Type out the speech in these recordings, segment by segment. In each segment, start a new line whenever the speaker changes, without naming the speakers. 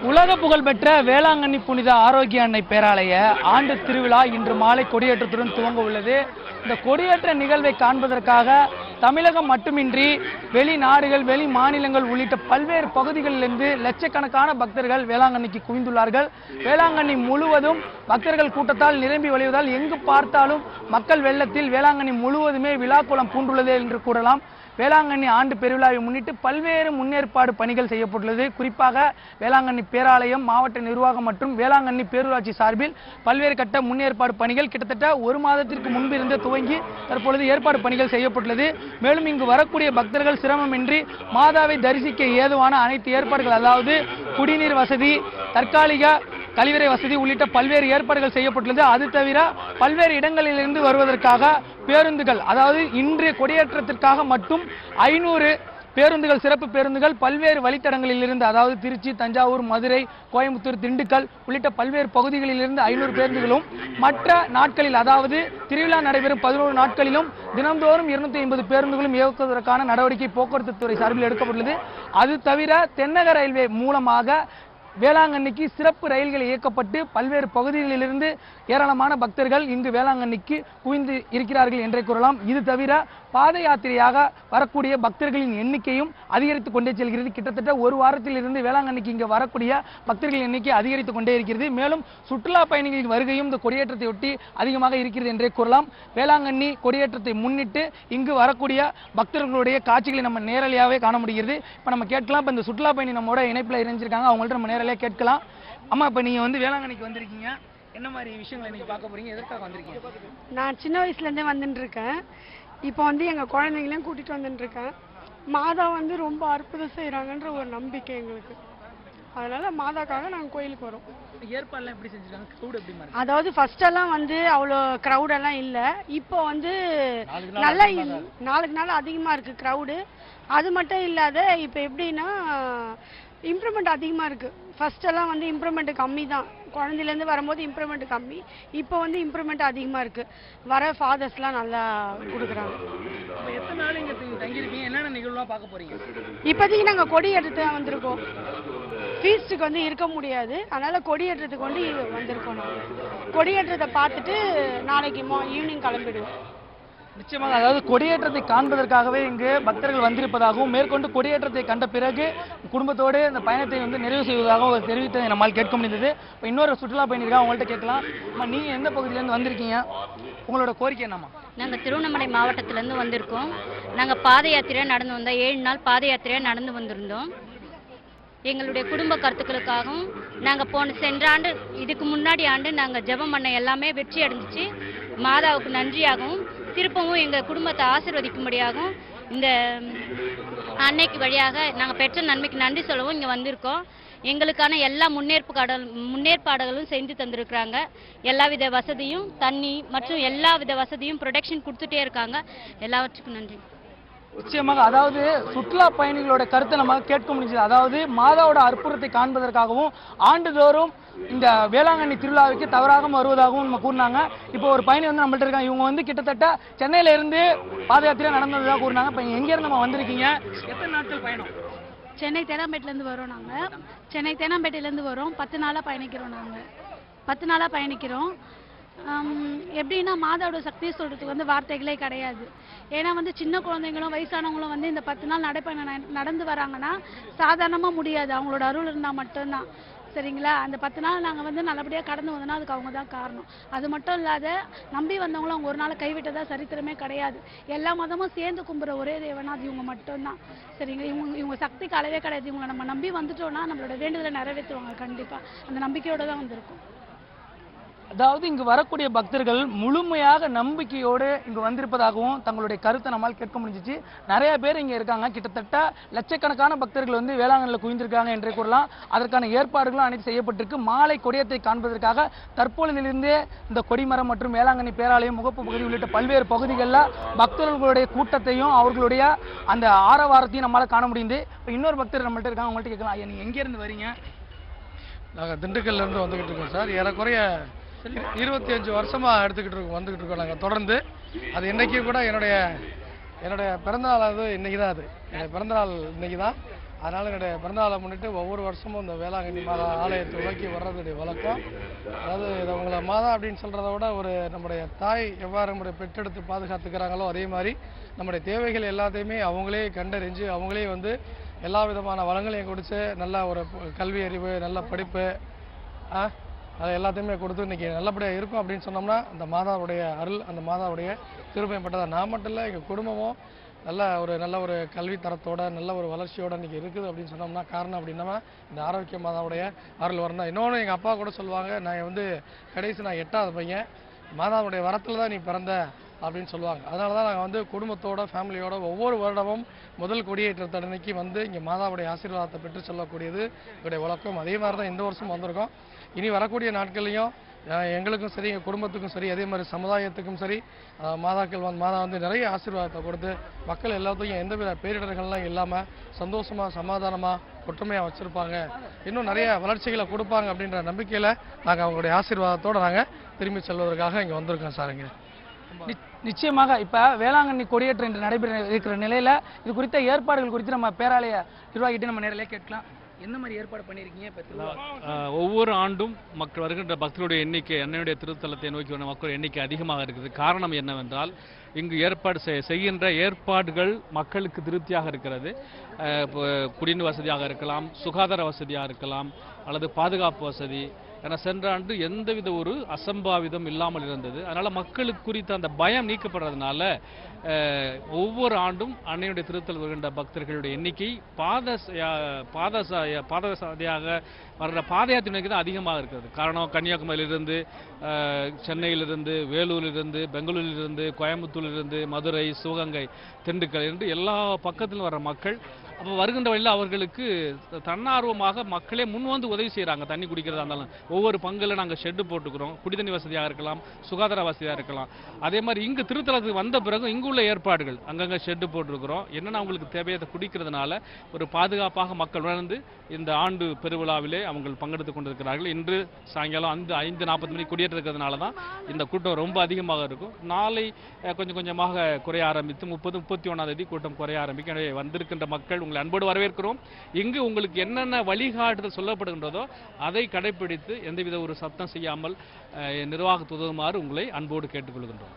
உலக புகழ்பெற்ற வேளாங்கண்ணி புனித ஆரோக்கிய அன்னை பேராலய ஆண்டு திருவிழா இன்று மாலை கொடியேற்றத்துடன் துவங்க உள்ளது இந்த கொடியேற்ற நிகழ்வை காண்பதற்காக தமிழகம் மட்டுமின்றி வெளிநாடுகள் வெளி மாநிலங்கள் உள்ளிட்ட பல்வேறு பகுதிகளிலிருந்து லட்சக்கணக்கான பக்தர்கள் வேளாங்கண்ணிக்கு குவிந்துள்ளார்கள் வேளாங்கண்ணி முழுவதும் பக்தர்கள் கூட்டத்தால் நிரம்பி வழிவதால் எங்கு பார்த்தாலும் மக்கள் வெள்ளத்தில் வேளாங்கண்ணி முழுவதுமே விழாக்குளம் பூண்டுள்ளது என்று கூறலாம் வேளாங்கண்ணி ஆண்டு பெருவிழாவை முன்னிட்டு பல்வேறு முன்னேற்பாடு பணிகள் செய்யப்பட்டுள்ளது குறிப்பாக வேளாங்கண்ணி பேராலயம் மாவட்ட நிர்வாகம் மற்றும் வேளாங்கண்ணி பேரூராட்சி சார்பில் பல்வேறு கட்ட முன்னேற்பாடு பணிகள் கிட்டத்தட்ட ஒரு மாதத்திற்கு முன்பிருந்து துவங்கி தற்பொழுது ஏற்பாடு பணிகள் செய்யப்பட்டுள்ளது மேலும் இங்கு வரக்கூடிய பக்தர்கள் சிரமமின்றி மாதாவை தரிசிக்க ஏதுவான அனைத்து ஏற்பாடுகள் அதாவது குடிநீர் வசதி தற்காலிக கழிவறை வசதி உள்ளிட்ட பல்வேறு ஏற்பாடுகள் செய்யப்பட்டுள்ளது அது தவிர பல்வேறு இடங்களிலிருந்து வருவதற்காக பேருந்துகள் அதாவது இன்று கொடியேற்றத்திற்காக மட்டும் ஐநூறு பேருந்துகள் சிறப்பு பேருந்துகள் பல்வேறு வழித்தடங்களில் இருந்து அதாவது திருச்சி தஞ்சாவூர் மதுரை கோயம்புத்தூர் திண்டுக்கல் உள்ளிட்ட பல்வேறு பகுதிகளில் இருந்து ஐநூறு பேருந்துகளும் மற்ற நாட்களில் அதாவது திருவிழா நடைபெறும் பதினோரு நாட்களிலும் தினந்தோறும் இருநூத்தி ஐம்பது பேருந்துகளும் இயக்குவதற்கான நடவடிக்கை போக்குவரத்து துறை சார்பில் எடுக்கப்பட்டுள்ளது அது தவிர தென்னக ரயில்வே மூலமாக வேளாங்கண்ணிக்கு சிறப்பு ரயில்கள் இயக்கப்பட்டு பல்வேறு பகுதிகளிலிருந்து ஏராளமான பக்தர்கள் இங்கு வேளாங்கண்ணிக்கு குவிந்து இருக்கிறார்கள் என்றே கூறலாம் இது தவிர பாத யாத்திரையாக வரக்கூடிய பக்தர்களின் எண்ணிக்கையும் அதிகரித்து கொண்டே செல்கிறது கிட்டத்தட்ட ஒரு வாரத்தில் இருந்து வேளாங்கண்ணிக்கு இங்கு வரக்கூடிய பக்தர்களின் எண்ணிக்கை அதிகரித்து கொண்டே இருக்கிறது மேலும் சுற்றுலா பயணிகளின் வருகையும் இந்த கொடியேற்றத்தை ஒட்டி அதிகமாக இருக்கிறது என்றே கூறலாம் வேளாங்கண்ணி கொடியேற்றத்தை முன்னிட்டு இங்கு வரக்கூடிய பக்தர்களுடைய காட்சிகளை நம்ம நேரலையாகவே காண முடிகிறது இப்போ நம்ம கேட்கலாம் இப்போ இந்த சுற்றுலா பயணி நம்மோட இணைப்பில் இணைஞ்சிருக்காங்க அவங்கள்ட்ட நம்ம நேரலையாக கேட்கலாம் அம்மா இப்போ நீங்கள் வந்து வேளாங்கண்ணிக்கு வந்திருக்கீங்க என்ன மாதிரி விஷயங்களை நீங்கள் பார்க்க போறீங்க எதற்காக வந்திருக்கீங்க
நான் சின்ன வயசுலேருந்தே வந்துட்டு இருக்கேன் இப்போ வந்து எங்கள் குழந்தைங்களையும் கூட்டிகிட்டு வந்துட்டு இருக்கேன் மாதா வந்து ரொம்ப அற்புதம் செய்கிறாங்கன்ற ஒரு நம்பிக்கை எங்களுக்கு அதனால மாதாக்காக நாங்கள் கோயிலுக்கு வரோம்
ஏற்பாடுலாம் எப்படி செஞ்சிருக்காங்க க்ரௌட் எப்படி மாதிரி
அதாவது ஃபர்ஸ்ட் எல்லாம் வந்து அவ்வளோ க்ரௌட் எல்லாம் இல்லை இப்போ வந்து நல்ல நாளுக்கு நாள் அதிகமாக இருக்குது க்ரௌடு அது மட்டும் இல்லாத இப்போ எப்படின்னா இம்ப்ரூவ்மெண்ட் அதிகமாக இருக்குது ஃபர்ஸ்ட் எல்லாம் வந்து இம்ப்ரூவ்மெண்ட் கம்மி தான் குழந்தையிலேருந்து வரும்போது இம்ப்ரூவ்மெண்ட் கம்மி இப்போ வந்து இம்ப்ரூவ்மெண்ட் அதிகமாக இருக்குது வர ஃபாதர்ஸ்லாம் நல்லா கொடுக்குறாங்க
இப்போ எத்தனை நாள் இங்கே தங்கியிருக்கீங்க என்னென்ன நிகழ்வுலாம் பார்க்க போறீங்க
இப்போதைக்கு நாங்கள் கொடி எடுத்து தான் வந்திருக்கோம் ஃபீஸ்ட்டுக்கு வந்து இருக்க முடியாது அதனால கொடி ஏற்றத்துக்கு வந்து வந்திருக்கோம் நாங்கள் கொடி ஏற்றத்தை பார்த்துட்டு நாளைக்கு மா ஈவினிங் கிளம்பிடுவோம்
நிச்சயமாக அதாவது கொடியேற்றத்தை காண்பதற்காகவே இங்கு பக்தர்கள் வந்திருப்பதாகவும் மேற்கொண்டு கொடியேற்றத்தை கண்ட பிறகு குடும்பத்தோடு இந்த பயணத்தை வந்து நிறைவு செய்வதாகவும் அவர் தெரிவித்ததை நம்மால் கேட்க முடிந்தது இப்போ இன்னொரு சுற்றுலா பயணி இருக்கா அவங்கள்ட்ட கேட்கலாம் அம்மா நீங்கள் எந்த பகுதியிலேருந்து வந்திருக்கீங்க உங்களோட கோரிக்கை என்னம்மா
நாங்கள் திருவண்ணாமலை மாவட்டத்திலேருந்து வந்திருக்கோம் நாங்கள் பாத யாத்திரையாக நடந்து வந்தோம் ஏழு நாள் பாத யாத்திரையாக நடந்து வந்திருந்தோம் எங்களுடைய குடும்ப கருத்துக்களுக்காகவும் நாங்கள் போன சென்ற ஆண்டு இதுக்கு முன்னாடி ஆண்டு நாங்கள் ஜெபம் பண்ண எல்லாமே வெற்றி அடைஞ்சிச்சு மாதாவுக்கு நன்றியாகவும் திருப்பவும் எங்கள் குடும்பத்தை ஆசீர்வதிக்கும்படியாகவும் இந்த அன்னைக்கு வழியாக நாங்கள் பெற்ற நன்மைக்கு நன்றி சொல்லவும் இங்கே வந்திருக்கோம் எங்களுக்கான எல்லா முன்னேற்பு கடல் முன்னேற்பாடுகளும் செஞ்சு தந்திருக்கிறாங்க எல்லா வித வசதியும் தண்ணி மற்றும் எல்லா வித வசதியும் ப்ரொடெக்ஷன் கொடுத்துட்டே இருக்காங்க எல்லாவற்றுக்கும் நன்றி
நிச்சயமாக அதாவது சுற்றுலா பயணிகளோட கருத்தை நம்ம கேட்க முடிஞ்சது அதாவது மாதாவோட அற்புதத்தை காண்பதற்காகவும் ஆண்டுதோறும் இந்த வேளாங்கண்ணி திருவிழாவுக்கு தவறாக வருவதாகவும் நம்ம கூறினாங்க இப்போ ஒரு பயணி வந்து நம்மள்ட்ட இருக்காங்க இவங்க வந்து கிட்டத்தட்ட சென்னையில இருந்து பாத யாத்திரை நடந்து வந்ததாக கூறினாங்க இப்போ எங்க இருந்து நம்ம வந்திருக்கீங்க எத்தனை நாட்கள் பயணம்
சென்னை தேனாம்பேட்டிலேருந்து வரோம் நாங்கள் சென்னை தேனாம்பேட்டையிலேருந்து வரோம் பத்து நாளாக பயணிக்கிறோம் நாங்கள் பத்து நாளாக பயணிக்கிறோம் ஆம், எப்படின்னா மாதாவோட சக்தியை சொல்கிறதுக்கு வந்து வார்த்தைகளே கிடையாது ஏன்னா வந்து சின்ன குழந்தைங்களும் வயசானவங்களும் வந்து இந்த பத்து நாள் நடைப்பயணம் ந- நடந்து வராங்கன்னா சாதாரணமாக முடியாது அவங்களோட அருள் இருந்தால் மட்டும்தான் சரிங்களா அந்த பத்து நாள் நாங்கள் வந்து நல்லபடியாக கடந்து வந்தோம்னா அதுக்கு அவங்க தான் காரணம் அது மட்டும் இல்லாத நம்பி வந்தவங்களும் அவங்க ஒரு நாள் கைவிட்டதா சரித்திரமே கிடையாது எல்லா மதமும் சேர்ந்து கும்புற ஒரே தேவனா அது இவங்க மட்டும்தான் சரிங்களா இவங்க இவங்க சக்திக்கு அளவே கிடையாது இவங்க நம்ம நம்பி வந்துட்டோம்னா நம்மளோட வேண்டுதலை நிறைவேற்றுவாங்க கண்டிப்பாக அந்த நம்பிக்கையோட தான் வந்திருக்கோம்
அதாவது இங்கு வரக்கூடிய பக்தர்கள் முழுமையாக நம்பிக்கையோடு இங்கு வந்திருப்பதாகவும் தங்களுடைய கருத்தை நம்மால் கேட்க முடிஞ்சிச்சு நிறைய பேர் இங்க இருக்காங்க கிட்டத்தட்ட லட்சக்கணக்கான பக்தர்கள் வந்து வேளாங்கண்ணில் குவிந்திருக்காங்க என்றே கூறலாம் அதற்கான ஏற்பாடுகளும் அனைத்து செய்யப்பட்டிருக்கு மாலை கொடியத்தை காண்பதற்காக தற்பொழுதிலிருந்தே இந்த கொடிமரம் மற்றும் வேளாங்கண்ணி பேராலயம் முகப்பு பகுதி உள்ளிட்ட பல்வேறு பகுதிகளில் பக்தர்களுடைய கூட்டத்தையும் அவர்களுடைய அந்த ஆரவாரத்தையும் நம்மளால காண முடியுது இப்போ இன்னொரு பக்தர் நம்மள்ட்ட இருக்காங்க அவங்கள்ட்ட கேட்கலாம் ஐயா நீங்க எங்க இருந்து வரீங்க
நாங்கள் திண்டுக்கல்லேருந்து வந்துக்கிட்டு இருக்கோம் சார் ஏறக்குறைய இரு- இருபத்தி அஞ்சு வருஷமாக எடுத்துக்கிட்டு இருக்கோம் வந்துக்கிட்டு இருக்கோம் நாங்கள் தொடர்ந்து அது இன்றைக்கி கூட என்னுடைய என்னுடைய பிறந்தநாள் அது இன்றைக்கி தான் அது என்னுடைய பிறந்தநாள் இன்றைக்கி தான் அதனால் என்னுடைய பிறந்தநாளை முன்னிட்டு ஒவ்வொரு வருஷமும் இந்த வேளாங்கண்ணி மாதா ஆலயத்தை நோக்கி வர்றதுடைய வழக்கம் அதாவது இதை உங்களை மாதா அப்படின்னு சொல்கிறத விட ஒரு நம்முடைய தாய் எவ்வாறு நம்முடைய பெற்றெடுத்து பாதுகாத்துக்கிறாங்களோ அதே மாதிரி நம்முடைய தேவைகள் எல்லாத்தையுமே அவங்களே கண்டறிஞ்சு அவங்களே வந்து எல்லா விதமான வளங்களையும் கொடுத்து நல்ல ஒரு ப- கல்வி அறிவு நல்ல படிப்பு ஆ, அது எல்லாத்தையுமே கொடுத்து இன்னைக்கு நல்லபடியாக இருக்கும் அப்படின்னு சொன்னோம்னா அந்த மாதாவுடைய அருள் அந்த மாதாவுடைய திருப்பயப்பட்டதா நான் மட்டும் இல்லை எங்கள் குடும்பமும் நல்ல ஒரு நல்ல ஒரு கல்வி தரத்தோட நல்ல ஒரு வளர்ச்சியோட இன்னைக்கு இருக்குது அப்படின்னு சொன்னோம்னா காரணம் அப்படின்னா இந்த ஆரோக்கிய மாதாவுடைய அருள் வரணும் இன்னொன்று எங்கள் அப்பா கூட சொல்லுவாங்க நான் வந்து கடைசி நான் எட்டாவது பையன் மாதாவுடைய வரத்தில் தான் நீ பிறந்த அப்படின்னு சொல்லுவாங்க அதனால தான் நாங்கள் வந்து குடும்பத்தோட ஃபேமிலியோட ஒவ்வொரு வருடமும் முதல் கொடியேற்றத்தை அன்னைக்கு வந்து இங்கே மாதாவுடைய ஆசீர்வாதத்தை பெற்று சொல்லக்கூடியது எங்களுடைய வழக்கம் அதே மாதிரி தான் இந்த வருஷம் வந்திருக்கோம் இனி வரக்கூடிய நாட்கள்லையும் அஹ், எங்களுக்கும் சரி எங்கள் குடும்பத்துக்கும் சரி அதே மாதிரி சமுதாயத்துக்கும் சரி அஹ், மாதாக்கள் வந்து மாதா வந்து நிறைய ஆசீர்வாதத்தை கொடுத்து மக்கள் எல்லாத்துக்கும் எந்தவித பேரிடர்கள்லாம் இல்லாமல் சந்தோஷமாக சமாதானமாக ஒற்றுமையாக வச்சுருப்பாங்க இன்னும் நிறைய வளர்ச்சிகளை கொடுப்பாங்க அப்படின்ற நம்பிக்கையில் நாங்கள் அவங்களுடைய ஆசீர்வாதத்தோடு நாங்கள் திரும்பி செல்வதற்காக இங்கே வந்திருக்கோம் சார் இங்கே
நி- நிச்சயமாக இப்ப வேளாங்கண்ணி கொடியேற்றம் இன்று நடைபெற இருக்கிற நிலையில இது குறித்த ஏற்பாடுகள் குறித்து நம்ம பேராலய நிர்வாகிகிட்ட நம்ம நேரிலே கேட்கலாம் என்ன மாதிரி ஏற்பாடு பண்ணியிருக்கீங்க இப்ப திருவிழா
ஆஹ் ஒவ்வொரு ஆண்டும் மக்கள் வருகின்ற பக்தர்களுடைய எண்ணிக்கை அன்னையுடைய திருத்தலத்தை நோக்கி வரும் மக்கள் எண்ணிக்கை அதிகமாக இருக்குது காரணம் என்னவென்றால் இங்கு ஏற்பாடு செய்- செய்கின்ற ஏற்பாடுகள் மக்களுக்கு திருப்தியாக இருக்கிறது ஆஹ் இப்போ குடிநீர் வசதியாக இருக்கலாம் சுகாதார வசதியாக இருக்கலாம் அல்லது பாதுகாப்பு வசதி ஏன்னா சென்ற ஆண்டு எந்தவித ஒரு அசம்பாவிதம் இல்லாமல் இருந்தது அதனால மக்களுக்கு குறித்த அந்த பயம் நீக்கப்படுறதுனால அஹ், ஒவ்வொரு ஆண்டும் அன்னையுடைய திருத்தல் வருகின்ற பக்தர்களுடைய எண்ணிக்கை பாத பாத பாதசாதியாக வர்ற பாத யாத்திரைக்கு தான் அதிகமாக இருக்கிறது காரணம் கன்னியாகுமரியிலிருந்து அஹ், சென்னையிலிருந்து வேலூரிலிருந்து பெங்களூரிலிருந்து கோயம்புத்தூரிலிருந்து மதுரை சிவகங்கை திண்டுக்கல் என்று எல்லா பக்கத்திலும் வர்ற மக்கள் அப்போ வருகின்ற வழியில் அவர்களுக்கு தன்னார்வமாக மக்களே முன் வந்து உதவி செய்கிறாங்க தண்ணி குடிக்கிறதா இருந்தாலும் ஒவ்வொரு பங்கில் நாங்கள் ஷெட்டு போட்டுக்கிறோம் குடிதண்ணி வசதியாக இருக்கலாம் சுகாதார வசதியாக இருக்கலாம் அதே மாதிரி இங்கு திருத்தலத்துக்கு வந்த பிறகு இங்கு உள்ள ஏற்பாடுகள் அங்கங்கே ஷெட்டு போட்டிருக்கிறோம் என்னென்ன அவங்களுக்கு தேவையை குடிக்கிறதுனால ஒரு பாதுகாப்பாக மக்கள் உணர்ந்து இந்த ஆண்டு பெருவிழாவிலே அவங்க பங்கெடுத்து கொண்டிருக்கிறார்கள் இன்று சாயங்காலம் அந்த ஐந்து நாற்பது மணிக்கு குடியேற்ற இருக்கிறதுனால தான் இந்த கூட்டம் ரொம்ப அதிகமாக இருக்கும் நாளை அஹ், கொஞ்சம் கொஞ்சமாக குறைய ஆரம்பித்து முப்பது முப்பத்தி ஒன்றாம் தேதி கூட்டம் குறைய ஆரம்பிக்கும் எனவே வந்திருக்கின்ற மக்கள் உங்களை அன்போடு வரவேற்கிறோம் இங்கு உங்களுக்கு என்னென்ன வழிகாட்டுதல் சொல்லப்படுகின்றதோ அதை கடைபிடித்து எந்தவித ஒரு சத்தம் செய்யாமல் அஹ், நிர்வாகத்து உதவுமாறு உங்களை அன்போடு கேட்டுக்கொள்கின்றோம்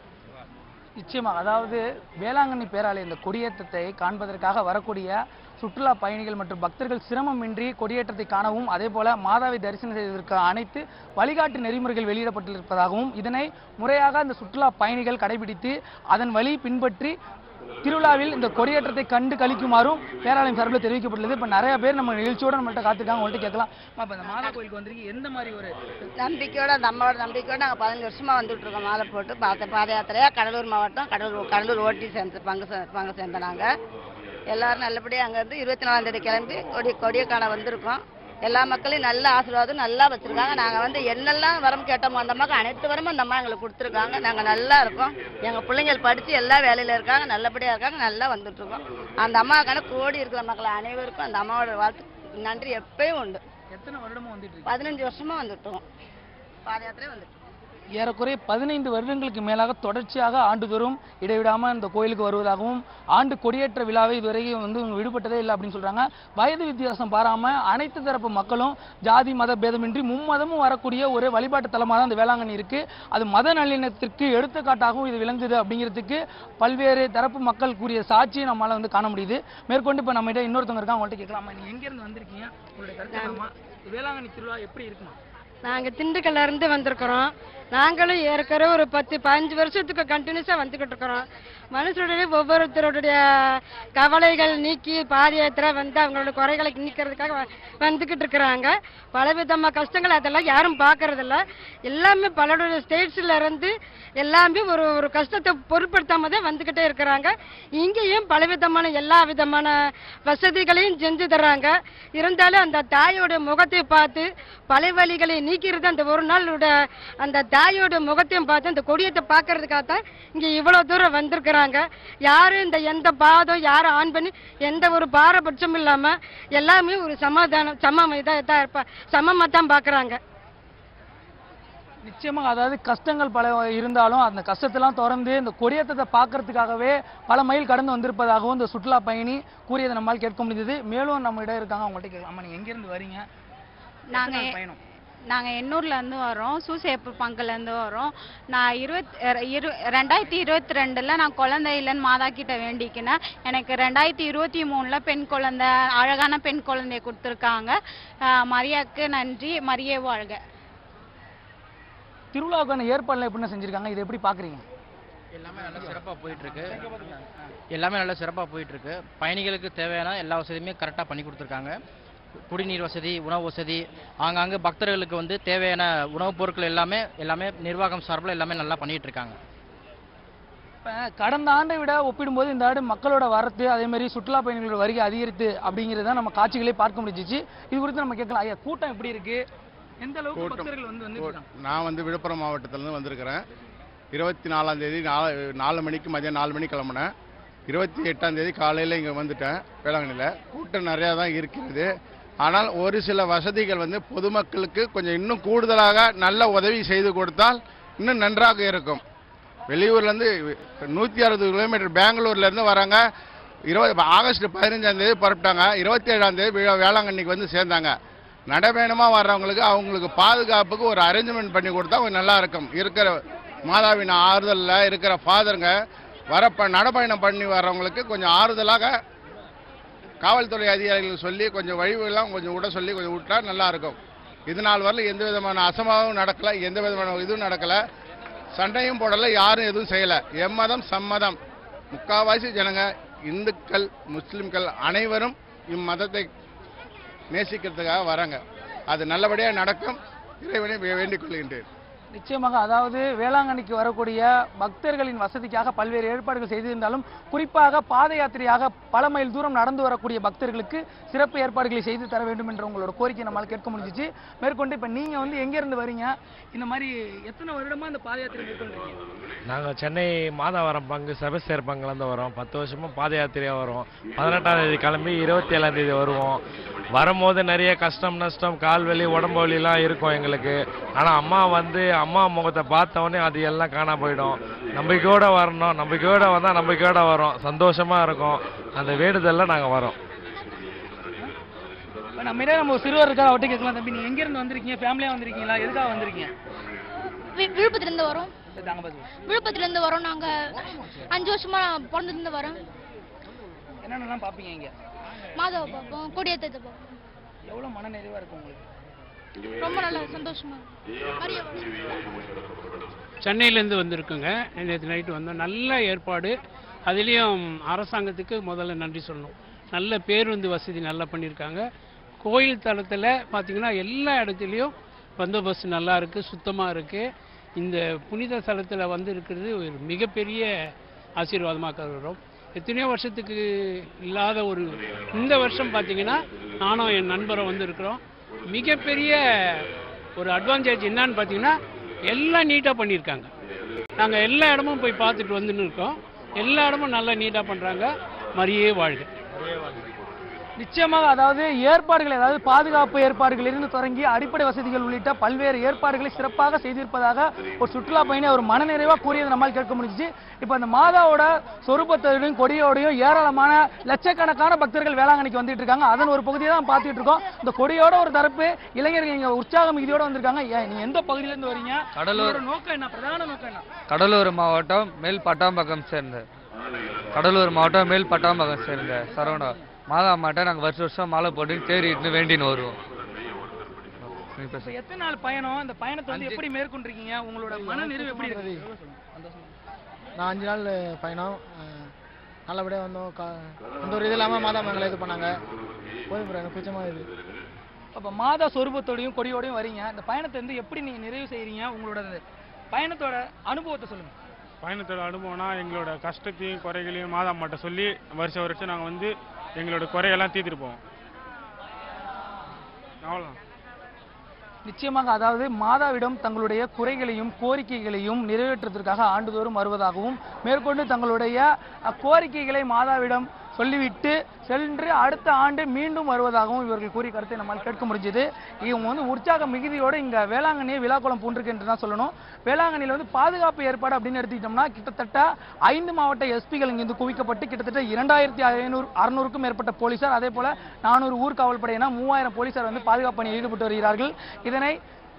நிச்சயமாக அதாவது வேளாங்கண்ணி பேராலய இந்த கொடியேற்றத்தை காண்பதற்காக வரக்கூடிய சுற்றுலா பயணிகள் மற்றும் பக்தர்கள் சிரமமின்றி கொடியேற்றத்தை காணவும் அதே போல மாதாவை தரிசனம் செய்வதற்கு அனைத்து வழிகாட்டு நெறிமுறைகள் வெளியிடப்பட்டிருப்பதாகவும் இதனை முறையாக அந்த சுற்றுலா பயணிகள் கடைபிடித்து அதன் வழி பின்பற்றி திருவிழாவில் இந்த கொடியேற்றத்தை கண்டு கழிக்குமாறும் பேராலயம் சார்பில் தெரிவிக்கப்பட்டுள்ளது இப்போ நிறைய பேர் நம்ம நிகழ்ச்சியோட நம்மள்ட்ட காத்திருக்காங்க உங்கள்கிட்ட கேட்கலாம் இப்போ இந்த மாதா கோயிலுக்கு வந்திருக்கு எந்த மாதிரி ஒரு
நம்பிக்கையோட நம்மளோட நம்பிக்கையோட நாங்கள் பதினஞ்சு வருஷமா வந்துட்டு இருக்கோம் மாலை போட்டு பாத பாத யாத்திரையா கடலூர் மாவட்டம் கடலூர் கடலூர் ஓட்டி சேர்ந்து பங்கு சே- பங்கு சேர்ந்த நாங்கள் எல்லாரும் நல்லபடியாக அங்கேருந்து இருபத்தி நாலாம் தேதி கிளம்பி கொடி கொடியை காண வந்திருக்கோம் எல்லா மக்களையும் நல்ல ஆசீர்வாதம் நல்லா வச்சிருக்காங்க நாங்கள் வந்து என்னெல்லாம் வரம் கேட்டோமோ அந்த அம்மாவுக்கு அனைத்து வரமும் அந்த அம்மா எங்களுக்கு கொடுத்துருக்காங்க நாங்கள் நல்லா இருக்கோம் எங்கள் பிள்ளைங்கள் படித்து எல்லா வேலையில் இருக்காங்க நல்லபடியாக இருக்காங்க நல்லா வந்துட்டு இருக்கோம் அந்த அம்மாவுக்கான கோடி இருக்கிற மக்கள் அனைவருக்கும் அந்த அம்மாவோட வாழ்த்து நன்றி எப்பயும் உண்டு
எத்தனை வருடமா வந்துட்டு இருக்கு
பதினஞ்சு வருஷமா வந்துட்டோம் பாத யாத்திரை வந்துட்டோம்
ஏறக்குறைய பதினைந்து வருடங்களுக்கு மேலாக தொடர்ச்சியாக ஆண்டுதோறும் இடைவிடாம இந்த கோயிலுக்கு வருவதாகவும் ஆண்டு கொடியேற்ற விழாவை இதுவரைக்கும் வந்து இவங்க விடுபட்டதே இல்லை அப்படின்னு சொல்றாங்க வயது வித்தியாசம் பாராம அனைத்து தரப்பு மக்களும் ஜாதி மத பேதமின்றி மும்மதமும் வரக்கூடிய ஒரு வழிபாட்டு தலமாக தான் இந்த வேளாங்கண்ணி இருக்கு அது மத நல்லிணத்திற்கு எடுத்துக்காட்டாகவும் இது விளங்குது அப்படிங்கிறதுக்கு பல்வேறு தரப்பு மக்கள் கூறிய சாட்சியை நம்மளால வந்து காண முடியுது மேற்கொண்டு இப்போ நம்மகிட்ட இன்னொருத்தவங்க இருக்காங்க அவங்கள்ட்ட கேட்கலாமா நீங்க எங்க இருந்து வந்திருக்கீங்க உங்களுடைய கருத்து என்னம்மா? வேளாங்கண்ணி திருவிழா எப்படி இருக்குமா
நாங்கள் திண்டுக்கல்ல இருந்து வந்திருக்கிறோம் நாங்களும் ஏற்கனவே ஒரு பத்து பதினஞ்சு வருஷத்துக்கு கண்டினியூஸாக வந்துக்கிட்டு இருக்கிறோம் மனுஷனுடைய ஒவ்வொருத்தருடைய கவலைகள் நீக்கி பாத யாத்திரை வந்து அவங்களோட குறைகளை நீக்கிறதுக்காக வ- வந்துக்கிட்டு இருக்கிறாங்க பலவிதமான கஷ்டங்கள் அதெல்லாம் யாரும் பார்க்கறதில்ல எல்லாமே பலருடைய ஸ்டேட்ஸ்ல இருந்து எல்லாமே ஒரு ஒரு கஷ்டத்தை பொருட்படுத்தாம தான் வந்துக்கிட்டே இருக்கிறாங்க இங்கேயும் பலவிதமான எல்லா விதமான வசதிகளையும் செஞ்சு தர்றாங்க இருந்தாலும் அந்த தாயோட முகத்தை பார்த்து பழைய வழிகளை நீக்கிறது அந்த ஒரு நாளோட அந்த தாயோட முகத்தையும் பார்த்து அந்த கொடியத்தை பார்க்கறதுக்காக தான் இங்கே இவ்வளோ தூரம் வந்திருக்கிறாங்க யாரும் இந்த எந்த பாதம் யாரும் ஆன் பண்ணி எந்த ஒரு பாரபட்சம் இல்லாமல் எல்லாமே ஒரு சமாதானம் சமம் இதாக இதாக இருப்பா சமமாக தான் பார்க்குறாங்க
நிச்சயமாக அதாவது கஷ்டங்கள் பல இருந்தாலும் அந்த கஷ்டத்தெல்லாம் தொடர்ந்து இந்த கொடியேற்றத்தை பார்க்கறதுக்காகவே பல மைல் கடந்து வந்திருப்பதாகவும் இந்த சுற்றுலா பயணி கூறியதை நம்மால் கேட்க முடிஞ்சது மேலும் நம்ம இடம் இருக்காங்க அவங்கள்ட்ட கேட்கலாம் ஆமா நீங்க எங்கேருந்து வரீங்க
நாங்க
எத்தனை நாள் பயணம்
நாங்கள் எண்ணூர்லேருந்து வரோம் சூசேப்பு பங்குலேருந்து வரோம் நான் இருபத் இரு ரெண்டாயிரத்தி இருபத்தி ரெண்டில் நான் குழந்தை இல்லைன்னு மாதா கிட்ட வேண்டிக்கினேன் எனக்கு ரெண்டாயிரத்தி இருபத்தி மூணில் பெண் குழந்தை அழகான பெண் குழந்தைய கொடுத்துருக்காங்க ஆஹ் மரியாக்கு நன்றி மரியே வாழ்க
திருவிழாவுக்கான ஏற்பாடுலாம் எப்படின்னு செஞ்சிருக்காங்க இதை எப்படி பாக்குறீங்க
எல்லாமே நல்லா சிறப்பாக போயிட்டு இருக்கு எல்லாமே நல்லா சிறப்பாக போயிட்டு இருக்கு பயணிகளுக்கு தேவையான எல்லா வசதியுமே கரெக்டாக பண்ணி கொடுத்துருக்காங்க குடிநீர் வசதி உணவு வசதி ஆங்காங்கே பக்தர்களுக்கு வந்து தேவையான உணவுப் பொருட்கள் எல்லாமே எல்லாமே நிர்வாகம் சார்பில் எல்லாமே நல்லா பண்ணிட்டு இருக்காங்க
இப்ப கடந்த ஆண்டை விட ஒப்பிடும்போது இந்த ஆண்டு மக்களோட வரத்து அதே மாதிரி சுற்றுலா பயணிகளோட வருகை அதிகரித்து அப்படிங்கிறத நம்ம காட்சிகளே பார்க்க முடிஞ்சிச்சு இது குறித்து நம்ம கேட்கலாம் ஐயா கூட்டம் எப்படி இருக்கு எந்த அளவுக்கு
கூட்டம்.
பக்தர்கள் வந்து வந்து
நான் வந்து விழுப்புரம் மாவட்டத்திலேருந்து வந்திருக்கிறேன் இருபத்தி நாலாம் தேதி நாலு நாலு மணிக்கு மதியம் நாலு மணிக்கு கிளம்புனேன் இருபத்தி எட்டாம் தேதி காலையில் இங்கே வந்துட்டேன் வேளாங்கண்ணியில் கூட்டம் நிறையா தான் இருக்கிறது ஆனால் ஒரு சில வசதிகள் வந்து பொதுமக்களுக்கு கொஞ்சம் இன்னும் கூடுதலாக நல்ல உதவி செய்து கொடுத்தால் இன்னும் நன்றாக இருக்கும் வெளியூர்லேருந்து நூற்றி அறுபது கிலோமீட்டர் பெங்களூர்லேருந்து வராங்க இருபது ஆகஸ்ட் பதினஞ்சாம் தேதி புறப்பட்டாங்க இருபத்தி ஏழாம் தேதி வே- வேளாங்கண்ணிக்கு வந்து சேர்ந்தாங்க நடைபயணமாக வர்றவங்களுக்கு அவங்களுக்கு பாதுகாப்புக்கு ஒரு அரேஞ்ச்மெண்ட் பண்ணி கொடுத்தா கொஞ்சம் நல்லா இருக்கும் இருக்கிற மாதாவின் ஆறுதலில் இருக்கிற ஃபாதருங்க வரப்ப நடைபயணம் பண்ணி வர்றவங்களுக்கு கொஞ்சம் ஆறுதலாக காவல்துறை அதிகாரிகள் சொல்லி கொஞ்சம் வழிவெல்லாம் கொஞ்சம் விட சொல்லி கொஞ்சம் விட்டா நல்லா இருக்கும் இது நாள் வரல எந்த விதமான அசம்பாவும் நடக்கல எந்த விதமான இதுவும் நடக்கல சண்டையும் போடல யாரும் எதுவும் செய்யல எம்மதம் சம்மதம் முக்காவாசி ஜனங்க இந்துக்கள் முஸ்லிம்கள் அனைவரும் இம்மதத்தை நேசிக்கிறதுக்காக வராங்க அது நல்லபடியாக நடக்கும் இறைவனை வே- வேண்டிக் கொள்கின்றேன்
நிச்சயமாக அதாவது வேளாங்கண்ணிக்கு வரக்கூடிய பக்தர்களின் வசதிக்காக பல்வேறு ஏற்பாடுகள் செய்திருந்தாலும் குறிப்பாக பாத யாத்திரையாக பல மைல் தூரம் நடந்து வரக்கூடிய பக்தர்களுக்கு சிறப்பு ஏற்பாடுகளை செய்து தர வேண்டும் என்ற உங்களோட கோரிக்கை நம்மால் கேட்க முடிஞ்சிச்சு மேற்கொண்டு இப்போ நீங்க வந்து எங்க இருந்து வரீங்க இந்த மாதிரி எத்தனை வருடமா இந்த பாத யாத்திரை மேற்கொள்றீங்க
நாங்கள் சென்னை மாதாவரம் பங்கு செபஸ்தேர் பங்குலேருந்து வரோம் பத்து வருஷமாக பாத யாத்திரையாக வரோம் பதினெட்டாம் தேதி கிளம்பி இருபத்தி ஏழாம் தேதி வருவோம் வரும்போது நிறைய கஷ்டம் நஷ்டம் கால் வலி உடம்பு வலிலாம் இருக்கும் எங்களுக்கு ஆனால் அம்மா வந்து அம்மா முகத்தை பார்த்த உடனே அது எல்லாம் காணா போயிடும் நம்பிக்கையோட வரணும் நம்பிக்கையோட வந்தால் நம்பிக்கையோட வரோம் சந்தோஷமாக இருக்கும் அந்த வேண்டுதலில் நாங்கள் வரோம்
இப்போ நம்ம இடையே நம்ம ஒரு சிறுவர் இருக்கா அவர்கிட்ட கேட்கலாம் தம்பி நீங்க எங்க இருந்து வந்திருக்கீங்க ஃபேமிலியா வந்திருக்கீங்களா எதுக்காக வந்திருக்கீங்க
வி- விழுப்புரத்துலேருந்து வரோம்
சரி, தாங்க பாத்து
விழுப்புரத்துலேருந்து வரோம் நாங்கள் அஞ்சு வருஷமா பிறந்ததுலேருந்து வரோம்
என்னென்னலாம் பார்ப்பீங்க இங்க
மாதவ பார்ப்போம் கொடியேற்றத்தை பார்ப்போம்
எவ்வளவு மன நிறைவா இருக்கு உங்களுக்கு
ரொம்ப நல்லா சந்தோஷமா இருக்கு அரிய
சென்னையிலேருந்து வந்திருக்குங்க நேற்று நைட்டு வந்தோம் நல்ல ஏற்பாடு அதுலேயும் அரசாங்கத்துக்கு முதல்ல நன்றி சொல்லணும் நல்ல பேருந்து வசதி நல்லா பண்ணியிருக்காங்க கோயில் தளத்தில் பார்த்தீங்கன்னா எல்லா இடத்துலையும் பந்தோபஸ்து நல்லா இருக்குது சுத்தமாக இருக்குது இந்த புனித ஸ்தலத்தில் வந்து இருக்கிறது ஒரு மிகப்பெரிய ஆசீர்வாதமாக கருதுகிறோம் எத்தனையோ வருஷத்துக்கு இல்லாத ஒரு இந்த வருஷம் பார்த்தீங்கன்னா நானும் என் நண்பரும் வந்து இருக்கிறோம் மிகப்பெரிய ஒரு அட்வான்டேஜ் என்னன்னு பார்த்தீங்கன்னா எல்லாம் நீட்டாக பண்ணியிருக்காங்க நாங்கள் எல்லா இடமும் போய் பார்த்துட்டு வந்துன்னு இருக்கோம் எல்லா இடமும் நல்லா நீட்டாக பண்ணுறாங்க மரியே வாழ்க
நிச்சயமாக அதாவது ஏற்பாடுகள் அதாவது பாதுகாப்பு ஏற்பாடுகளிலிருந்து தொடங்கி அடிப்படை வசதிகள் உள்ளிட்ட பல்வேறு ஏற்பாடுகளை சிறப்பாக செய்திருப்பதாக ஒரு சுற்றுலா பயணி ஒரு மனநிறைவா கூறியது நம்மால் கேட்க முடிஞ்சுச்சு இப்போ அந்த மாதாவோட சொரூபத்தோடையும் கொடியோடையும் ஏராளமான லட்சக்கணக்கான பக்தர்கள் வேளாங்கண்ணிக்கு வந்துட்டு இருக்காங்க அதன் ஒரு பகுதியை தான் பார்த்துட்டு இருக்கோம் இந்த கொடியோட ஒரு தரப்பு இளைஞர்கள் இங்க உற்சாகம் இதோட வந்திருக்காங்க ஏன் நீங்க எந்த பகுதியில இருந்து வரீங்க
கடலூர்.
உங்களோட நோக்கம் என்ன பிரதான நோக்கம் என்ன
கடலூர் மாவட்டம் மேல் பட்டாம்பகம் சேர்ந்த கடலூர் மாவட்டம் மேல் பட்டாம்பகம் சேர்ந்த சரவணா மாதா அம்மாட்ட நாங்கள் வருஷம் வருஷம் மாலை போட்டு தேறிட்டு வேண்டின்னு வருவோம் நீ பேசு.
இப்போ எத்தனை நாள் பயணம் இந்த பயணத்தை வந்து எப்படி மேற்கொண்டிருக்கீங்க உங்களோட மன நிறைவு எப்படி இருக்கு
நான் அஞ்சு நாள் பயணம் அஹ், நல்லபடியாக வந்தோம் கா எந்த ஒரு இது இல்லாமல் மாதா மங்களை இது பண்ணாங்க போதும் ப்ரோ எனக்கு பிடிச்சமாக இது
அப்போ மாதா சொரூபத்தோடையும் கொடியோடையும் வரீங்க இந்த பயணத்தை வந்து எப்படி நீங்க நிறைவு செய்றீங்க உங்களோட இந்த பயணத்தோட அனுபவத்தை சொல்லுங்க
பயணத்தோட அனுபவம்னா எங்களோட கஷ்டத்தையும் குறைகளையும் மாதா அம்மாட்ட சொல்லி வருஷம் வருஷம் நாங்கள் வந்து எங்களோட குறையெல்லாம் தீர்த்துட்டு போவோம் அவ்வளோதான்
நிச்சயமாக அதாவது மாதாவிடம் தங்களுடைய குறைகளையும் கோரிக்கைகளையும் நிறைவேற்றுவதற்காக ஆண்டுதோறும் வருவதாகவும் மேற்கொண்டு தங்களுடைய அஹ், கோரிக்கைகளை மாதாவிடம் சொல்லிவிட்டு சென்று அடுத்த ஆண்டு மீண்டும் வருவதாகவும் இவர்கள் கூறிய கருத்தை நம்மால் கேட்க முடிஞ்சது இவங்க வந்து உற்சாக மிகுதியோடு இங்க வேளாங்கண்ணியை விழாக்குளம் பூண்டிருக்கு என்று தான் சொல்லணும் வேளாங்கண்ணியில் வந்து பாதுகாப்பு ஏற்பாடு அப்படின்னு எடுத்துக்கிட்டோம்னா கிட்டத்தட்ட ஐந்து மாவட்ட எஸ்பிகள் இங்கிருந்து குவிக்கப்பட்டு கிட்டத்தட்ட இரண்டாயிரத்தி ஐநூறு அறுநூறுக்கும் மேற்பட்ட போலீசார் அதே போல நானூறு ஊர்காவல் படையினர் மூவாயிரம் போலீசார் வந்து பாதுகாப்பு பணியில் ஈடுபட்டு வருகிறார்கள் இதனை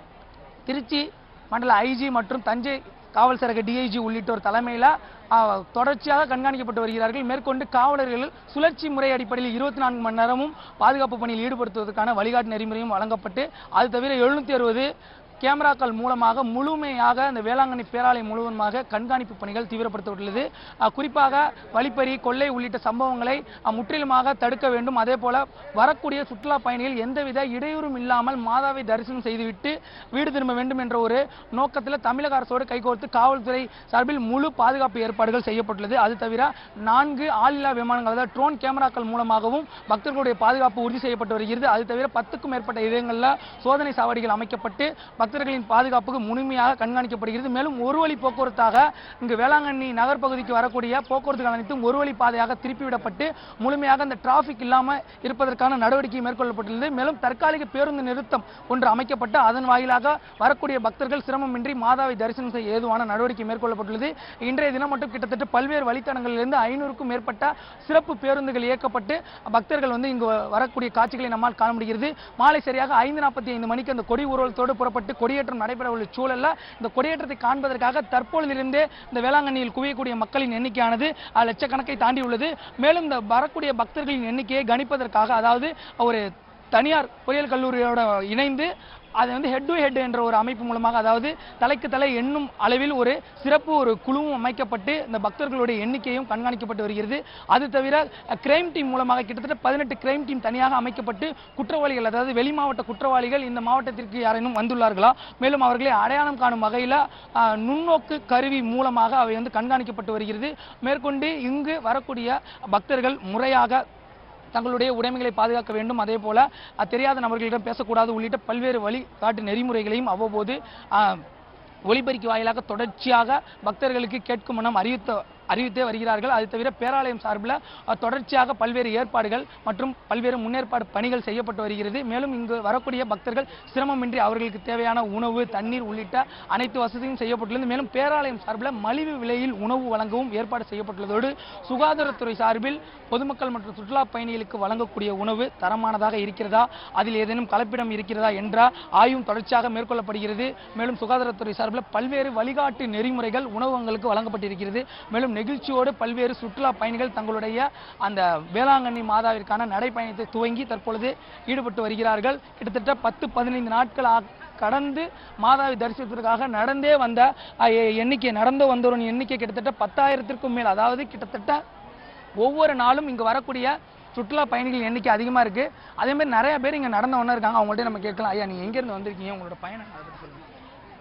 திருச்சி மண்டல ஐஜி மற்றும் தஞ்சை காவல் சரக டிஐஜி உள்ளிட்டோர் தலைமையில் தொடர்ச்சியாக கண்காணிக்கப்பட்டு வருகிறார்கள் மேற்கொண்டு காவலர்கள் சுழற்சி முறை அடிப்படையில் இருபத்தி நான்கு மணி நேரமும் பாதுகாப்பு பணியில் ஈடுபடுத்துவதற்கான வழிகாட்டு நெறிமுறையும் வழங்கப்பட்டு அது தவிர எழுநூத்தி அறுபது கேமராக்கள் மூலமாக முழுமையாக அந்த வேளாங்கண்ணி பேராலயம் முழுவதுமாக கண்காணிப்பு பணிகள் தீவிரப்படுத்தப்பட்டுள்ளது அஹ் குறிப்பாக வழிப்பறி கொள்ளை உள்ளிட்ட சம்பவங்களை அஹ் முற்றிலுமாக தடுக்க வேண்டும் அதே போல வரக்கூடிய சுற்றுலா பயணிகள் எந்தவித இடையூறும் இல்லாமல் மாதாவை தரிசனம் செய்துவிட்டு வீடு திரும்ப வேண்டும் என்ற ஒரு நோக்கத்தில் தமிழக அரசோடு கைகோர்த்து காவல்துறை சார்பில் முழு பாதுகாப்பு ஏற்பாடுகள் செய்யப்பட்டுள்ளது அது தவிர நான்கு ஆளில்லா விமானங்கள் அதாவது ட்ரோன் கேமராக்கள் மூலமாகவும் பக்தர்களுடைய பாதுகாப்பு உறுதி செய்யப்பட்டு வருகிறது அது தவிர பத்துக்கும் மேற்பட்ட இடங்களில் சோதனை சாவடிகள் அமைக்கப்பட்டு பக்தர்களின் பாதுகாப்புக்கு முழுமையாக கண்காணிக்கப்படுகிறது மேலும் ஒரு வழி போக்குவரத்தாக இங்கு வேளாங்கண்ணி நகர் பகுதிக்கு வரக்கூடிய போக்குவரத்துகள் அனைத்தும் ஒரு வழி பாதையாக திருப்பிவிடப்பட்டு முழுமையாக அந்த டிராஃபிக் இல்லாமல் இருப்பதற்கான நடவடிக்கை மேற்கொள்ளப்பட்டுள்ளது மேலும் தற்காலிக பேருந்து நிறுத்தம் ஒன்று அமைக்கப்பட்டு அதன் வாயிலாக வரக்கூடிய பக்தர்கள் சிரமமின்றி மாதாவை தரிசனம் செய்ய ஏதுவான நடவடிக்கை மேற்கொள்ளப்பட்டுள்ளது இன்றைய தினம் மட்டும் கிட்டத்தட்ட பல்வேறு வழித்தடங்களிலிருந்து ஐநூறுக்கும் மேற்பட்ட சிறப்பு பேருந்துகள் இயக்கப்பட்டு பக்தர்கள் வந்து இங்கு வரக்கூடிய காட்சிகளை நம்மால் காண முடிகிறது மாலை சரியாக ஐந்து நாற்பத்தி ஐந்து மணிக்கு அந்த கொடி ஊர்வலத்தோடு புறப்பட்டு கொடியேற்றம் நடைபெற உள்ள சூழல்ல இந்த கொடியேற்றத்தை காண்பதற்காக தற்பொழுதிலிருந்தே இந்த வேளாங்கண்ணியில் குவியக்கூடிய மக்களின் எண்ணிக்கையானது அஹ், லட்சக்கணக்கை தாண்டி உள்ளது மேலும் இந்த வரக்கூடிய பக்தர்களின் எண்ணிக்கையை கணிப்பதற்காக அதாவது ஒரு தனியார் பொறியியல் கல்லூரியோட இணைந்து அதை வந்து ஹெட் டு ஹெட் என்ற ஒரு அமைப்பு மூலமாக அதாவது தலைக்கு தலை எண்ணும் அளவில் ஒரு சிறப்பு ஒரு குழுவும் அமைக்கப்பட்டு இந்த பக்தர்களுடைய எண்ணிக்கையும் கண்காணிக்கப்பட்டு வருகிறது அது தவிர கிரைம் டீம் மூலமாக கிட்டத்தட்ட பதினெட்டு கிரைம் டீம் தனியாக அமைக்கப்பட்டு குற்றவாளிகள் அதாவது வெளி மாவட்ட குற்றவாளிகள் இந்த மாவட்டத்திற்கு யாரேனும் வந்துள்ளார்களா மேலும் அவர்களை அடையாளம் காணும் வகையில் நுண்ணோக்கு கருவி மூலமாக அவை வந்து கண்காணிக்கப்பட்டு வருகிறது மேற்கொண்டு இங்கு வரக்கூடிய பக்தர்கள் முறையாக தங்களுடைய உடைமைகளை பாதுகாக்க வேண்டும் அதே போல அஹ், தெரியாத நபர்களிடம் பேசக்கூடாது உள்ளிட்ட பல்வேறு வழிகாட்டு நெறிமுறைகளையும் அவ்வப்போது அஹ், ஒலிபெருக்கி வாயிலாக தொடர்ச்சியாக பக்தர்களுக்கு கேட்கும் மனம் அறிவித்த அறிவித்தே வருகிறார்கள் அது தவிர பேராலயம் சார்பில் அஹ், தொடர்ச்சியாக பல்வேறு ஏற்பாடுகள் மற்றும் பல்வேறு முன்னேற்பாடு பணிகள் செய்யப்பட்டு வருகிறது மேலும் இங்கு வரக்கூடிய பக்தர்கள் சிரமமின்றி அவர்களுக்கு தேவையான உணவு தண்ணீர் உள்ளிட்ட அனைத்து வசதியும் செய்யப்பட்டுள்ளது மேலும் பேராலயம் சார்பில் மலிவு விலையில் உணவு வழங்கவும் ஏற்பாடு செய்யப்பட்டுள்ளதோடு சுகாதாரத்துறை சார்பில் பொதுமக்கள் மற்றும் சுற்றுலா பயணிகளுக்கு வழங்கக்கூடிய உணவு தரமானதாக இருக்கிறதா அதில் ஏதேனும் கலப்பிடம் இருக்கிறதா என்ற ஆய்வும் தொடர்ச்சியாக மேற்கொள்ளப்படுகிறது மேலும் சுகாதாரத்துறை சார்பில் பல்வேறு வழிகாட்டு நெறிமுறைகள் உணவகங்களுக்கு வழங்கப்பட்டிருக்கிறது மேலும் நெகிழ்ச்சியோடு பல்வேறு சுற்றுலா பயணிகள் தங்களுடைய அந்த வேளாங்கண்ணி மாதாவிற்கான நடைப்பயணத்தை துவங்கி தற்பொழுது ஈடுபட்டு வருகிறார்கள் கிட்டத்தட்ட பத்து பதினைந்து நாட்கள் ஆ- கடந்து மாதாவை தரிசிப்பதற்காக நடந்தே வந்த அஹ், எ- எண்ணிக்கை நடந்து வந்தவரின் எண்ணிக்கை கிட்டத்தட்ட பத்தாயிரத்திற்கும் மேல் அதாவது கிட்டத்தட்ட ஒவ்வொரு நாளும் இங்கு வரக்கூடிய சுற்றுலா பயணிகள் எண்ணிக்கை அதிகமாக இருக்கு அதே மாதிரி நிறைய பேர் இங்கே நடந்தவொன்னே இருக்காங்க அவங்கள்ட்ட நம்ம கேட்கலாம் ஐயா நீங்கள் எங்கேருந்து வந்திருக்கீங்க உங்களோட பயணம் அதை பத்தி சொல்லுங்க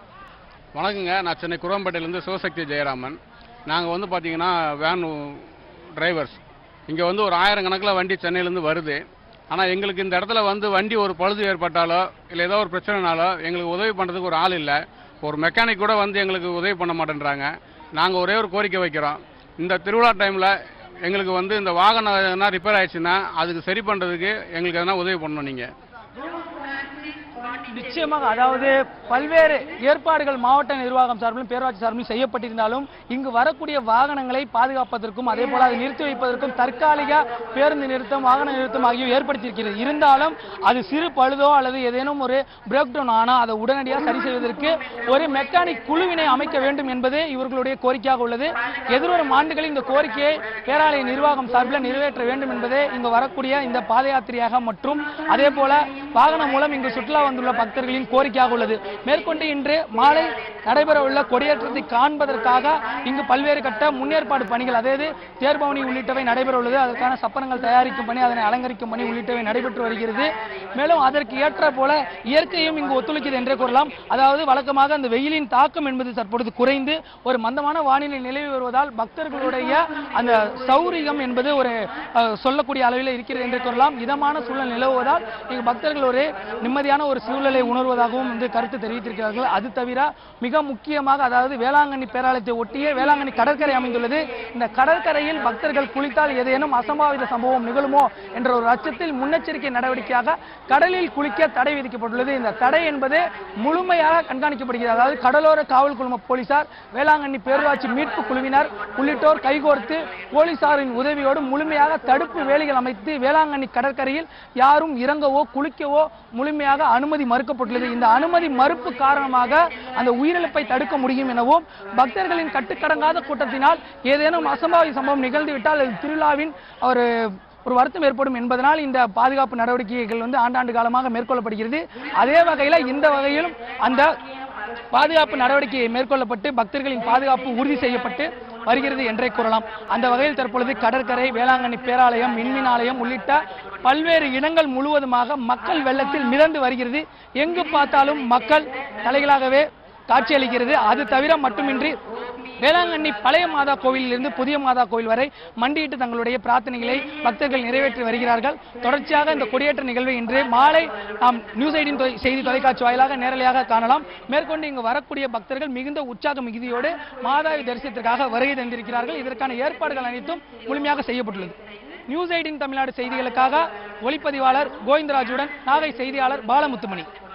வணக்கங்க நான் சென்னை குரம்பேட்டையிலேருந்து சிவசக்தி ஜெயராமன் நாங்கள் வந்து பார்த்தீங்கன்னா வேன் டிரைவர்ஸ் இங்கே வந்து ஒரு ஆயிரம் கணக்கில் வண்டி சென்னையிலேருந்து வருது ஆனால் எங்களுக்கு இந்த இடத்துல வந்து வண்டி ஒரு பழுது ஏற்பட்டாலோ இல்லை ஏதோ ஒரு பிரச்சனைனாலோ எங்களுக்கு உதவி பண்ணுறதுக்கு ஒரு ஆள் இல்லை ஒரு மெக்கானிக் கூட வந்து எங்களுக்கு உதவி பண்ண மாட்டேன்றாங்க நாங்கள் ஒரே ஒரு கோரிக்கை வைக்கிறோம் இந்த திருவிழா டைமில் எங்களுக்கு வந்து இந்த வாகனம் எதனா ரிப்பேர் ஆயிடுச்சுன்னா அதுக்கு சரி பண்ணுறதுக்கு எங்களுக்கு எதனா உதவி பண்ணணும் நீங்கள்
நிச்சயமாக அதாவது பல்வேறு ஏற்பாடுகள் மாவட்ட நிர்வாகம் சார்பிலும் பேரூராட்சி சார்பிலும் செய்யப்பட்டிருந்தாலும் இங்கு வரக்கூடிய வாகனங்களை பாதுகாப்பதற்கும் அதே போல அதை நிறுத்தி வைப்பதற்கும் தற்காலிக பேருந்து நிறுத்தம் வாகன நிறுத்தம் ஆகியவை ஏற்படுத்தியிருக்கிறது இருந்தாலும் அது சிறு பழுதோ அல்லது ஏதேனும் ஒரு பிரேக் டவுன் ஆனால் அதை உடனடியாக சரி செய்வதற்கு ஒரு மெக்கானிக் குழுவினை அமைக்க வேண்டும் என்பது இவர்களுடைய கோரிக்கையாக உள்ளது எதிர்வரும் ஆண்டுகளில் இந்த கோரிக்கையை பேராலய நிர்வாகம் சார்பில் நிறைவேற்ற வேண்டும் என்பதே இங்கு வரக்கூடிய இந்த பாத யாத்திரையாக மற்றும் அதே போல வாகனம் மூலம் இங்கு சுற்றுலா வந்துள்ள பக்தர்களின் கோரிக்கையாக உள்ளது மேற்கொண்டு இன்று மாலை நடைபெற உள்ள கொடியேற்றத்தை காண்பதற்காக இங்கு பல்வேறு கட்ட முன்னேற்பாடு பணிகள் அதாவது தேர்பவனி உள்ளிட்டவை நடைபெற உள்ளது அதற்கான சப்பரங்கள் தயாரிக்கும் பணி அதனை அலங்கரிக்கும் பணி உள்ளிட்டவை நடைபெற்று வருகிறது மேலும் அதற்கு ஏற்ற போல இயற்கையும் இங்கு ஒத்துழைக்கிறது என்றே கூறலாம் அதாவது வழக்கமாக அந்த வெயிலின் தாக்கம் என்பது தற்பொழுது குறைந்து ஒரு மந்தமான வானிலை நிலவி வருவதால் பக்தர்களுடைய அந்த சௌரியம் என்பது ஒரு அஹ், சொல்லக்கூடிய அளவில் இருக்கிறது என்று கூறலாம் இதமான சூழல் நிலவுவதால் இங்கு பக்தர்கள் ஒரு நிம்மதியான ஒரு சூழலை உணர்வதாகவும் வந்து கருத்து தெரிவித்திருக்கிறார்கள் அது தவிர மிக முக்கியமாக அதாவது வேளாங்கண்ணி பேராலயத்தை ஒட்டிய வேளாங்கண்ணி கடற்கரை அமைந்துள்ளது இந்த கடற்கரையில் பக்தர்கள் குளித்தால் ஏதேனும் அசம்பாவித சம்பவம் நிகழுமோ என்ற ஒரு அச்சத்தில் முன்னெச்சரிக்கை நடவடிக்கையாக கடலில் குளிக்க தடை விதிக்கப்பட்டுள்ளது இந்த தடை என்பது முழுமையாக கண்காணிக்கப்படுகிறது அதாவது கடலோர காவல் குழும போலீசார் வேளாங்கண்ணி பேரூராட்சி மீட்பு குழுவினர் உள்ளிட்டோர் கைகோர்த்து போலீசாரின் உதவியோடு முழுமையாக தடுப்பு வேலிகள் அமைத்து வேளாங்கண்ணி கடற்கரையில் யாரும் இறங்கவோ குளிக்கவோ முழுமையாக அனுமதி மறுக்கப்பட்டுள்ளது இந்த அனுமதி மறுப்பு காரணமாக அந்த உயிரிழப்பை தடுக்க முடியும் எனவும் பக்தர்களின் கட்டுக்கடங்காத கூட்டத்தினால் ஏதேனும் அசம்பாவித சம்பவம் நிகழ்ந்துவிட்டால் அது திருவிழாவின் ஒரு ஒரு வருத்தம் ஏற்படும் என்பதனால் இந்த பாதுகாப்பு நடவடிக்கைகள் வந்து ஆண்டாண்டு காலமாக மேற்கொள்ளப்படுகிறது அதே வகையில் இந்த வகையிலும் அந்த பாதுகாப்பு நடவடிக்கை மேற்கொள்ளப்பட்டு பக்தர்களின் பாதுகாப்பு உறுதி செய்யப்பட்டு வருகிறது என்றே கூறலாம் அந்த வகையில் தற்பொழுது கடற்கரை வேளாங்கண்ணி பேராலயம் விண்மீன் ஆலயம் உள்ளிட்ட பல்வேறு இடங்கள் முழுவதுமாக மக்கள் வெள்ளத்தில் மிதந்து வருகிறது எங்கு பார்த்தாலும் மக்கள் தலைகளாகவே காட்சியளிக்கிறது அது தவிர மட்டுமின்றி வேளாங்கண்ணி பழைய மாதா கோவிலிலிருந்து புதிய மாதா கோவில் வரை மண்டியிட்டு தங்களுடைய பிரார்த்தனைகளை பக்தர்கள் நிறைவேற்றி வருகிறார்கள் தொடர்ச்சியாக இந்த கொடியேற்ற நிகழ்வை இன்று மாலை நாம் நியூஸ் எயிட்டின் தொலை- செய்தி தொலைக்காட்சி வாயிலாக நேரலையாக காணலாம் மேற்கொண்டு இங்கு வரக்கூடிய பக்தர்கள் மிகுந்த உற்சாக மிகுதியோடு மாதாவி தரிசனத்திற்காக வருகை தந்திருக்கிறார்கள் இதற்கான ஏற்பாடுகள் அனைத்தும் முழுமையாக செய்யப்பட்டுள்ளது நியூஸ் எயிட்டின் தமிழ்நாடு செய்திகளுக்காக ஒளிப்பதிவாளர் கோவிந்தராஜுடன் நாகை செய்தியாளர் பாலமுத்துமணி